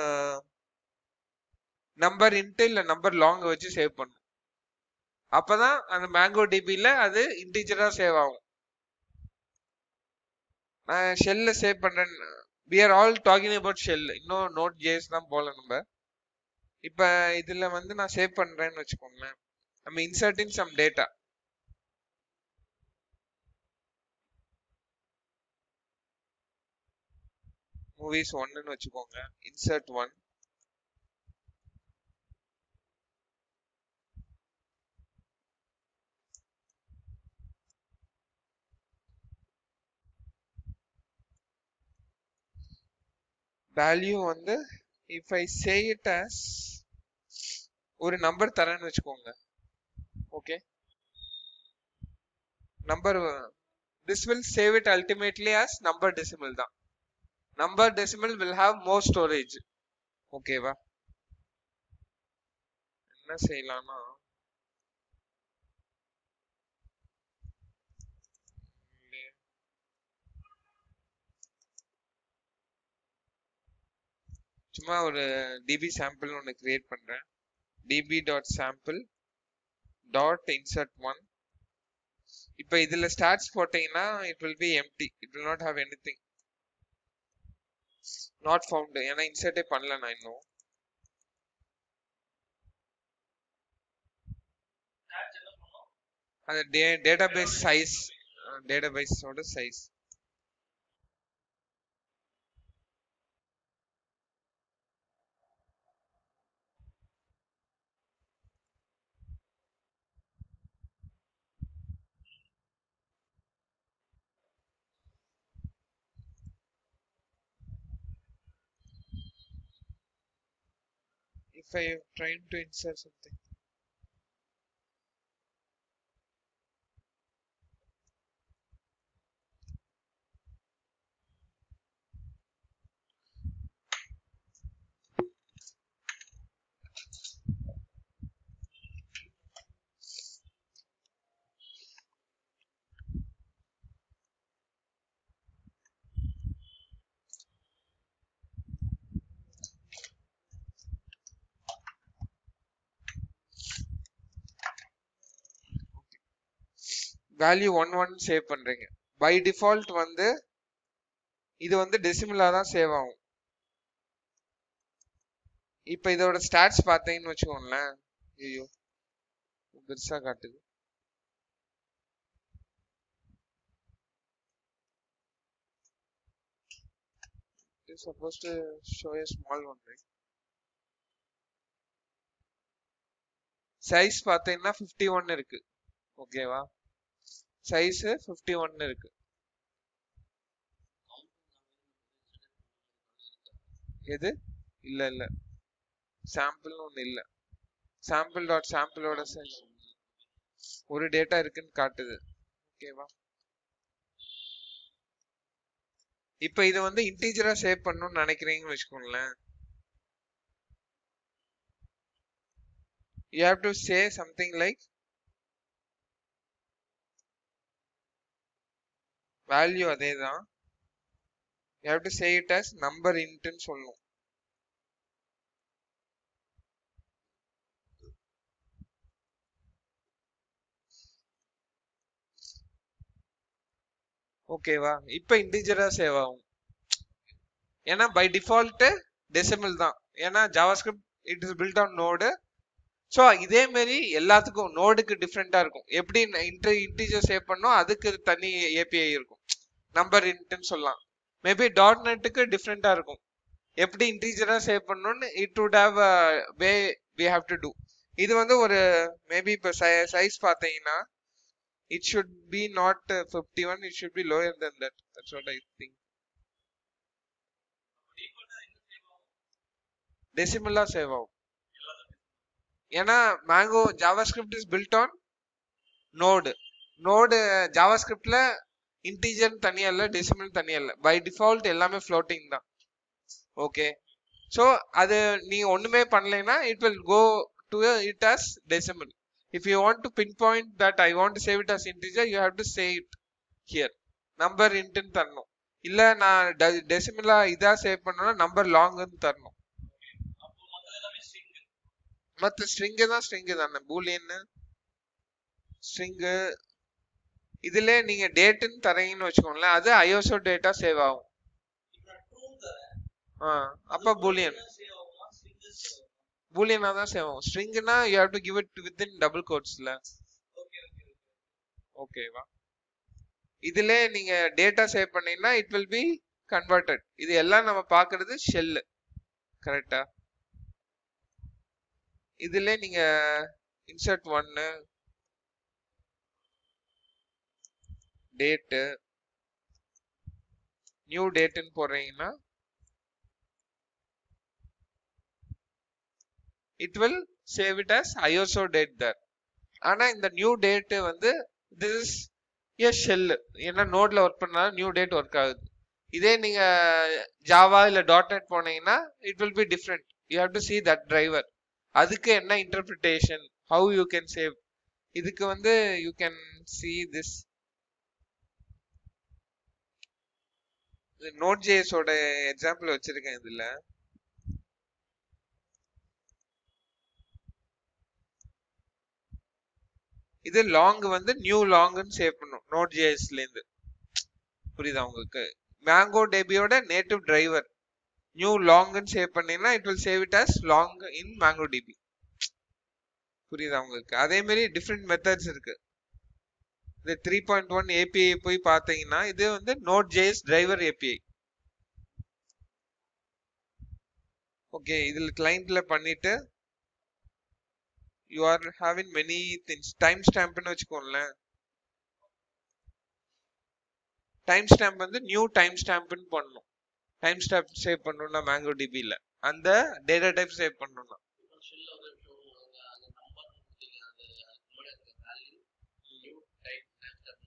number int இல்ல நம்பர் லாங் வச்சு சேவ் பண்ணும் அப்பதான் அந்த மேங்கோ டிபில அது இன்டீஜரா சேவ் ஆகும் நான் ஷெல்ல சேவ் பண்றேன் we are all talking about shell இன்னும் நோட் ஜேஸ் தான் போல நம்ம இப்ப இதுல வந்து நான் சேவ் பண்றேன்னு வச்சுக்கோங்களேன் நம்ம இன்சர்டிங் சம் டேட்டா மூவிஸ் ஒன்னு வச்சுக்கோங்க இன்சர்ட் ஒன் வேல்யூ வந்து if I say it as ஒரு நம்பர் தரேன்னு வச்சுக்கோங்க okay number this will save it ultimately as number decimal தான் number decimal will have more storage ஓகேவா என்ன செய்யலாம்னா இங்கே சும்மா ஒரு டிபி சாம்பிள் ஒன்று கிரியேட் பண்றேன் DB dot sample dot insert one இப்போ இதுல ஸ்டார்ட்ஸ் போட்டீங்கன்னா it will be empty it will not have anything not found ஏன்னா இன்சர்ட்டே பண்ணல நான் இன்னும் ஸ்டாட்ச் என்ன பண்ணோம் அந்த டே டேட்டாபேஸ் சைஸ் டேட்டாபேஸோட size if I am trying to insert something. Value one one save பண்றீங்க பை டிஃபால்ட் வந்து இது வந்து டெசிமலா தான் சேவ் ஆகும் இப்போ இதோட ஸ்டாட்ஸ் பார்த்தீங்கன்னு வச்சுக்கோங்களேன் ஐயோ பெருசா காட்டுது It is supposed to show a small one, right? Size பார்த்தீங்கன்னா ஃபிஃப்டி ஒன் இருக்கு ஓகேவா சைஸ் ஃபிஃப்டி ஒன் இருக்கு எது இல்ல இல்ல சாம்பிள்னு ஒண்ணு இல்ல சாம்பிள் டாட் சாம்பிளோட சைஸ் ஒரு டேட்டா இருக்குன்னு காட்டுது ஓகேவா இப்போ இது வந்து இன்டீஜரா சேவ் பண்ணணும்னு நினைக்கிறீங்கன்னு வச்சுக்கோங்களேன் you have to say something like value அதேதான் you have to say it as number int ன்னு சொல்லணும் ஓகேவா இப்போ இன்டிஜரா சேவ் ஆகும் ஏன்னா பை டிஃபால்ட் டெசிமல் தான் ஏன்னா JavaScript it is built on Node so இதே மாதிரி எல்லாத்துக்கும் நோடுக்கு டிஃப்ரெண்டா இருக்கும் எப்படி இன்டர் இன்டிஜர் சேவ் பண்ணோம் அதுக்கு தனி ஏபிஐ இருக்கும் நம்பர் இன்ட்னு சொல்லலாம் மேபி டாட் நெட்டுக்கு டிஃப்ரெண்டா இருக்கும் எப்படி இன்டீஜரா சேவ் பண்ணணும்னு it would have way we have to do இது வந்து ஒரு மேபி இப்போ சைஸ் பார்த்தீங்கன்னா it should be not fifty one it should be lower then that that's what I think டிஃபால்ட்டா என்ன சேவ் ஆகும் டெசிமலா சேவ் ஆகும் எல்லாத்துக்கும் ஏன்னா Mongo JavaScript is built on Node Node ஜாவாஸ்கிரிப்ட்ல இன்டீஜர் தனியா இல்ல டெசிமல் தனியா இல்ல பை டிஃபால்ட் எல்லாமே ஃப்ளோட்டிங் தான் ஓகே ஸோ அது நீ ஒண்ணுமே பண்ணலைன்னா it will go to it as decimal if you want to pinpoint that I want save it as integer you have to save it here number இன்ட்டுன்னு தரணும் இல்ல நான் டெசிமலா இதா சேவ் பண்ணணும்னா நம்பர் லாங்னு தரணும் அப்போ மத்தது எல்லாமே ஸ்ட்ரிங் மத்த ஸ்ட்ரிங்கு தான் ஸ்ட்ரிங்கு தானே பூலியன்னு ஸ்ட்ரிங்கு இதுல நீங்க டேட்டுன்னு தரீங்கன்னு வச்சுக்கோங்களேன் அது ஐஓசோ டேட்டா சேவ் ஆகும் இப்போ நான் ட்ரூ தரேன் ஆ அப்ப பூலியன் சேவ் ஆகுமா ஸ்ட்ரிங் சேவ் ஆகுமா பூலியனா தான் சேவ் ஆகும் ஸ்ட்ரிங்னா you have to give it within double கோட்ஸ்ல ஓகே ஓகே ஓகே ஓகேவா இதுல நீங்க டேட்டா சேவ் பண்ணீங்கன்னா இட் வில் பி கன்வெர்டட் இது எல்லாம் நம்ம பாக்குறது ஷெல் கரெக்டா இதுல நீங்க இன்சர்ட் ஒன்னு டேட்டு நியூ டேட்டுன்னு போடுறீங்கன்னா it will save it as ISO date தர் ஆனா இந்த நியூ டேட் வந்து திஸ் இஸ் ஏ ஷெல் ஏன்னா நோட்ல ஒர்க் பண்ணாலும் நியூ டேட் ஒர்க் ஆகுது இதே நீங்க ஜாவா இல்ல டாட் நெட் போனீங்கன்னா it will be different you have to see that driver அதுக்கு என்ன interpretation how you can save இதுக்கு வந்து you can see this Node ஜேஎஸோட எக்ஸாம்பிள் வச்சிருக்கேன் இதுல இது லாங் வந்து நியூ லாங்னு சேவ் பண்ணும் நோட் ஜேஎஸ்ல இருந்து புரியுதா உங்களுக்கு மேங்கோ டேபியோட நேட்டிவ் டிரைவர் நியூ லாங்னு சேவ் பண்ணீங்கன்னா it will save it as long in mango DB புரியுதா உங்களுக்கு அதே மாதிரி டிஃப்ரெண்ட் மெத்தட்ஸ் இருக்கு இது த்ரீ பாயிண்ட் ஒன் ஏபிஐ போய் பார்த்தீங்கன்னா இது வந்து Node JS driver API okay இதுல கிளைண்ட்ல பண்ணிட்டு you are having many things time ஸ்டாம்ப்னு வச்சுக்கோங்களேன் டைம் ஸ்டாம்ப் வந்து நியூ டைம் ஸ்டாம்ப்னு பண்ணணும் டைம் ஸ்டாம்ப் சேவ் பண்ணணும்னா மேங்கோ டிபில அந்த டேட்டா டைப் சேவ் பண்ணணும்னா இப்போ ஷெல்ல வந்து show அந்த அந்த நம்பர் கொடுத்தீங்க அது அதுக்கு முன்னாடி அந்த value new type type stop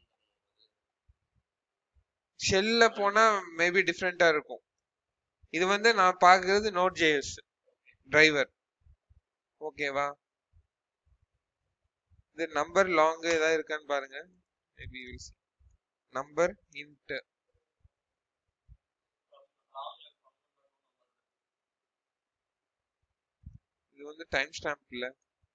ஷெல்ல போனா மேபி டிஃப்ரெண்டா இருக்கும் இது வந்து நான் பார்க்கிறது நோட் ஜேஎஸ் டிரைவர் ஓகேவா இது நம்பர் லாங் ஏதாவது இருக்கான்னு பாருங்க மேபி நம்பர் இன்ட் இது வந்து டைம் ஸ்டாம்ப் இல்ல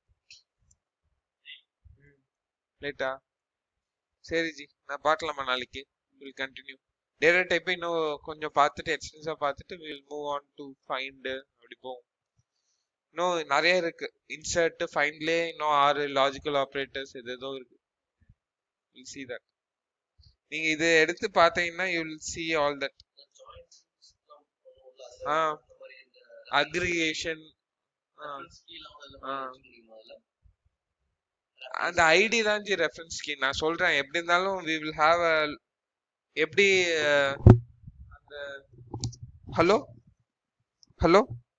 லேட்டா சரி ஜி நான் பார்க்கலாமா நாளைக்கு வில் கண்டினியூ டேட்டா டைப் இன்னும் கொஞ்சம் பார்த்துட்டு எக்ஸ்டென்ஸா பார்த்துட்டு will move on to find அப்படி போவோம் இன்னும் நிறைய இருக்கு இன்சர்ட் ஃபைண்ட்லே இன்னும் ஆறு லாஜிக்கல் ஆப்ரேட்டர்ஸ் இது ஏதோ இருக்கு வில் see that நீங்க இது எடுத்து பார்த்தீங்கன்னா you will see all that ah. Aggregation ah. அந்த ஐடி தான் ஜி ரெஃபரன்ஸ் கீ நான் சொல்றேன் எப்படி இருந்தாலும் வி வில் ஹாவ் அ எப்படி அஹ், அந்த hello hello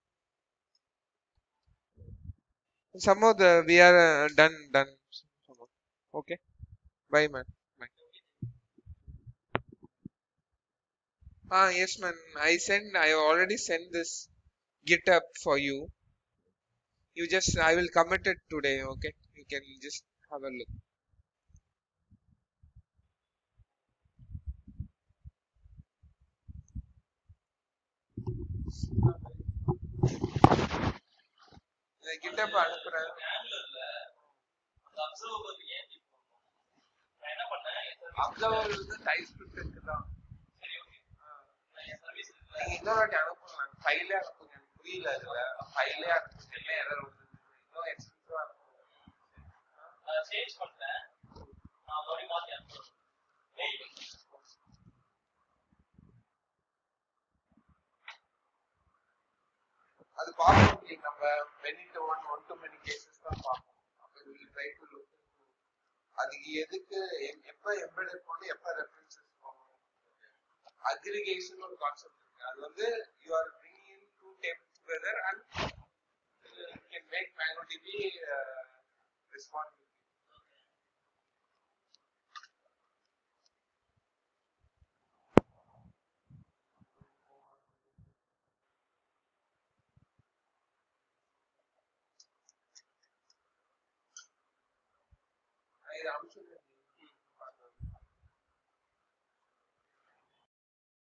somehow the we are uh, done done somehow. okay bye man bye ah yes man i send i already sent this github for you you just i will commit it today okay you can just have a look இந்த github அனுப்புறேன் observer வந்து TypeScript இருக்குதான் நீங்க இன்னொரு வாட்டி அனுப்புங்க ஃபைலே அனுப்புங்க எனக்கு புரியல அதுல ஃபைலே அனுப்புங்க என்ன எரர் வருது இன்னும் எக்ஸ்பென்சிவா அனுப்புங்க சேஞ்ச் பண்ணிட்டேன் நான் மறுபடியும் மாத்தி அனுப்புறேன் மெயில் பண்ணுறேன் அது பார்க்கணும் இல்லைங்க நம்ம many to one one to many cases தான் பார்ப்போம் அப்போ வில் ட்ரை டு லுக் அதுக்கு எதுக்கு எப்- எப்ப எம்பெடட் பண்ணணும் எப்ப ரெஃபரன்சஸ் போகணும் அக்ரிகேஷன் ஒரு கான்செப்ட் இருக்கு அது வந்து you are bringing two table together and can make Mongo DB respond இது அனுப்பிச்சுடுறேன்